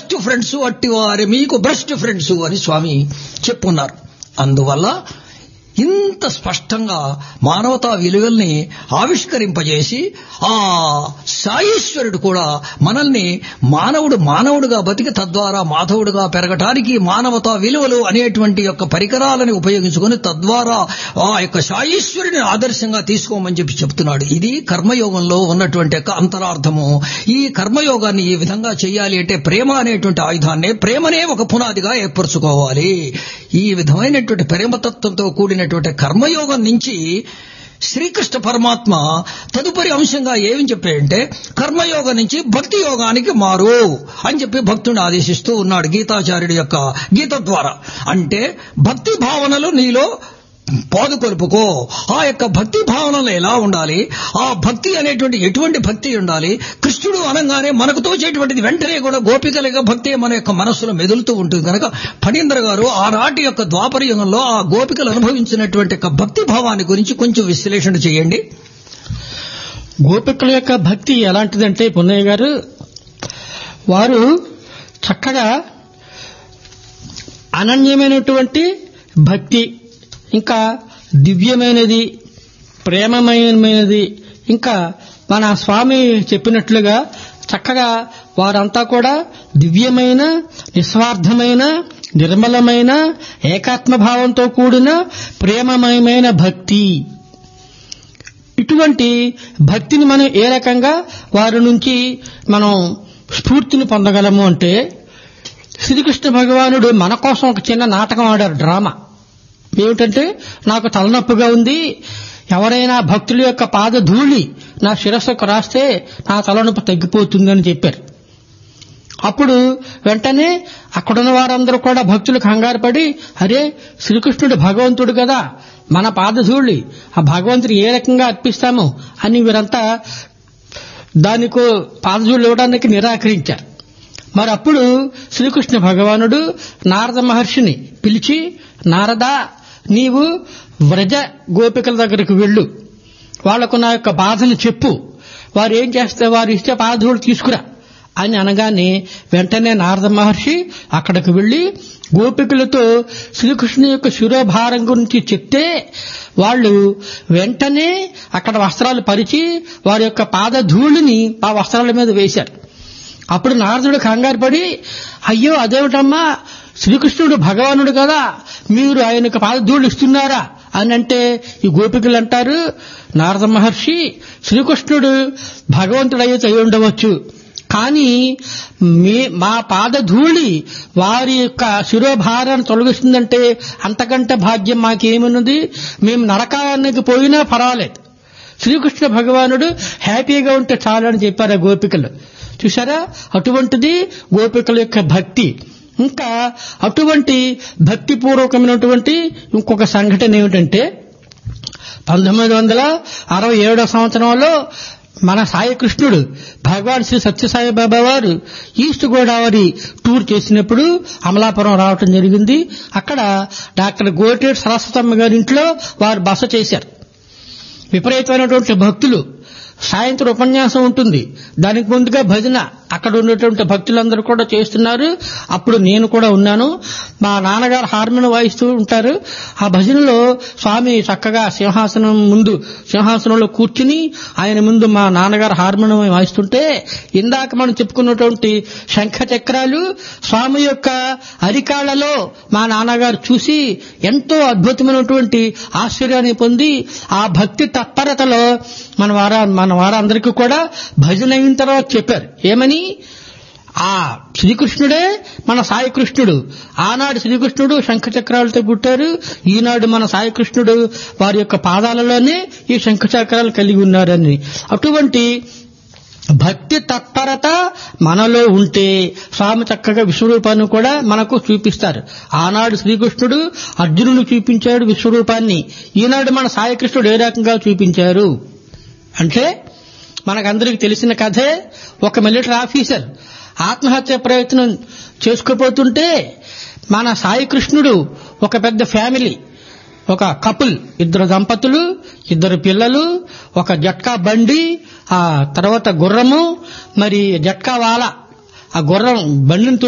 best friends అట్టి వారి మీకు బెస్ట్ ఫ్రెండ్స్ అని స్వామి చెప్పున్నారు అందువల్ల ఇంత స్పష్టంగా మానవతా విలువల్ని ఆవిష్కరింపజేసి ఆ సాయీశ్వరుడు కూడా మనల్ని మానవుడు మానవుడుగా బతికి తద్వారా మాధవుడుగా పెరగటానికి మానవతా విలువలు అనేటువంటి యొక్క పరికరాలని ఉపయోగించుకొని తద్వారా ఆ యొక్క సాయీశ్వరుని ఆదర్శంగా తీసుకోమని చెప్పి చెప్తున్నాడు ఇది కర్మయోగంలో ఉన్నటువంటి యొక్క అంతరార్థము ఈ కర్మయోగాన్ని ఈ విధంగా చేయాలి అంటే ప్రేమ అనేటువంటి ఆయుధాన్ని ప్రేమనే ఒక పునాదిగా ఏర్పరచుకోవాలి ఈ విధమైనటువంటి ప్రేమతత్వంతో కూడినటువంటి కర్మయోగం నుంచి శ్రీకృష్ణ పరమాత్మ తదుపరి అంశంగా ఏమి చెప్పాడంటే కర్మయోగం నుంచి భక్తి యోగానికి మారు అని చెప్పి భక్తుని ఆదేశిస్తూ ఉన్నాడు గీతాచార్యుడి యొక్క గీత ద్వారా అంటే భక్తి భావనలు నీలో పాదుకొలుపుకో ఆ యొక్క భక్తి భావనలు ఎలా ఉండాలి ఆ భక్తి అనేటువంటి ఎటువంటి భక్తి ఉండాలి కృష్ణుడు అనగానే మనకు తోచేటువంటిది వెంటనే కూడా గోపికలుగా భక్తి మన యొక్క మనస్సులో మెదులుతూ ఉంటుంది కనుక ఫణీంద్ర గారు ఆనాటి యొక్క ద్వాపర యుగంలో ఆ గోపికలు అనుభవించినటువంటి యొక్క భక్తి భావాన్ని గురించి కొంచెం విశ్లేషణ చేయండి గోపికల యొక్క భక్తి ఎలాంటిదంటే పున్నయ్య గారు వారు చక్కగా అనన్యమైనటువంటి భక్తి ఇంకా దివ్యమైనది ప్రేమమయమైనది ఇంకా మన స్వామి చెప్పినట్లుగా చక్కగా వారంతా కూడా దివ్యమైన నిస్వార్థమైన నిర్మలమైన ఏకాత్మ భావంతో కూడిన ప్రేమమయమైన భక్తి ఇటువంటి భక్తిని మనం ఏ రకంగా వారి నుంచి మనం స్ఫూర్తిని పొందగలము అంటే శ్రీకృష్ణ భగవానుడు మన కోసం ఒక చిన్న నాటకం ఆడారు డ్రామా ఏమిటంటే నాకు తలనొప్పిగా ఉంది ఎవరైనా భక్తుల యొక్క పాద ధూళి నా శిరస్సుకు రాస్తే నా తలనొప్పి తగ్గిపోతుందని చెప్పారు అప్పుడు వెంటనే అక్కడున్న వారందరూ కూడా భక్తులు కంగారు పడి అరే శ్రీకృష్ణుడు భగవంతుడు కదా మన పాదధూళి ఆ భగవంతుడు ఏ రకంగా అర్పిస్తాము అని వీరంతా దానికో పాదధూళి ఇవ్వడానికి నిరాకరించారు మరి అప్పుడు శ్రీకృష్ణ భగవానుడు నారద మహర్షిని పిలిచి నారదా నీవు వ్రజ గోపికల దగ్గరకు వెళ్ళు వాళ్లకు నా యొక్క బాధను చెప్పు వారు ఏం చేస్తే వారు ఇచ్చే పాదధూళి తీసుకురా అని అనగానే వెంటనే నారద మహర్షి అక్కడికి వెళ్లి గోపికలతో శ్రీకృష్ణు యొక్క శిరోభారం గురించి చెప్తే వాళ్ళు వెంటనే అక్కడ వస్త్రాలు పరిచి వారి యొక్క పాదధూళిని ఆ వస్త్రాల మీద వేశారు అప్పుడు నారదుడు కంగారు పడి అయ్యో అదేమిటమ్మా శ్రీకృష్ణుడు భగవానుడు కదా మీరు ఆయనకు పాదధూళి ఇస్తున్నారా అని అంటే ఈ గోపికలు అంటారు నారద మహర్షి శ్రీకృష్ణుడు భగవంతుడు అయితే అయి ఉండవచ్చు కానీ మే మా పాదధూళి వారి యొక్క శిరోభారాన్ని తొలగిస్తుందంటే అంతకంటే భాగ్యం మాకేమున్నది మేము నరకానికి పోయినా పర్వాలేదు శ్రీకృష్ణ భగవానుడు హ్యాపీగా ఉంటే చాలని చెప్పారు ఆ గోపికలు చూసారా అటువంటిది గోపికల యొక్క భక్తి ఇంకా అటువంటి భక్తిపూర్వకమైనటువంటి ఇంకొక సంఘటన ఏమిటంటే పంతొమ్మిది వందల అరవై ఏడో సంవత్సరంలో మన సాయి కృష్ణుడు భగవాన్ శ్రీ సత్యసాయి బాబా వారు ఈస్ట్ గోదావరి టూర్ చేసినప్పుడు అమలాపురం రావటం జరిగింది అక్కడ డాక్టర్ గోటేటి సరస్వతమ్మ గారి ఇంట్లో వారు బస చేశారు విపరీతమైనటువంటి భక్తులు సాయంత్రం ఉపన్యాసం ఉంటుంది దానికి ముందుగా భజన అక్కడ ఉన్నటువంటి భక్తులందరూ కూడా చేస్తున్నారు అప్పుడు నేను కూడా ఉన్నాను మా నాన్నగారు హార్మోన్ వాయిస్తూ ఉంటారు ఆ భజనలో స్వామి చక్కగా సింహాసనం ముందు సింహాసనంలో కూర్చుని ఆయన ముందు మా నాన్నగారు హార్మోనియం వాయిస్తుంటే ఇందాక మనం చెప్పుకున్నటువంటి శంఖ చక్రాలు స్వామి యొక్క అరికాళ్లలో మా నాన్నగారు చూసి ఎంతో అద్భుతమైనటువంటి ఆశ్చర్యాన్ని పొంది ఆ భక్తి తత్పరతలో మన వారా మన వారందరికీ కూడా భజన అయిన తర్వాత చెప్పారు ఏమని ఆ శ్రీకృష్ణుడే మన సాయి కృష్ణుడు ఆనాడు శ్రీకృష్ణుడు శంఖచక్రాలతో పుట్టారు ఈనాడు మన సాయి కృష్ణుడు వారి యొక్క పాదాలలోనే ఈ శంఖచక్రాలు కలిగి ఉన్నారని అటువంటి భక్తి తత్పరత మనలో ఉంటే స్వామి చక్కగా విశ్వరూపాన్ని కూడా మనకు చూపిస్తారు ఆనాడు శ్రీకృష్ణుడు అర్జునుడు చూపించాడు విశ్వరూపాన్ని ఈనాడు మన సాయికృష్ణుడు ఏ రకంగా చూపించారు అంటే మనకందరికి తెలిసిన కథే ఒక మిలిటరీ ఆఫీసర్ ఆత్మహత్య ప్రయత్నం చేసుకోపోతుంటే మన సాయి కృష్ణుడు ఒక పెద్ద ఫ్యామిలీ ఒక కపుల్ ఇద్దరు దంపతులు ఇద్దరు పిల్లలు ఒక జట్కా బండి ఆ తర్వాత గుర్రము మరి జట్కా వాల ఆ గుర్రం బండిని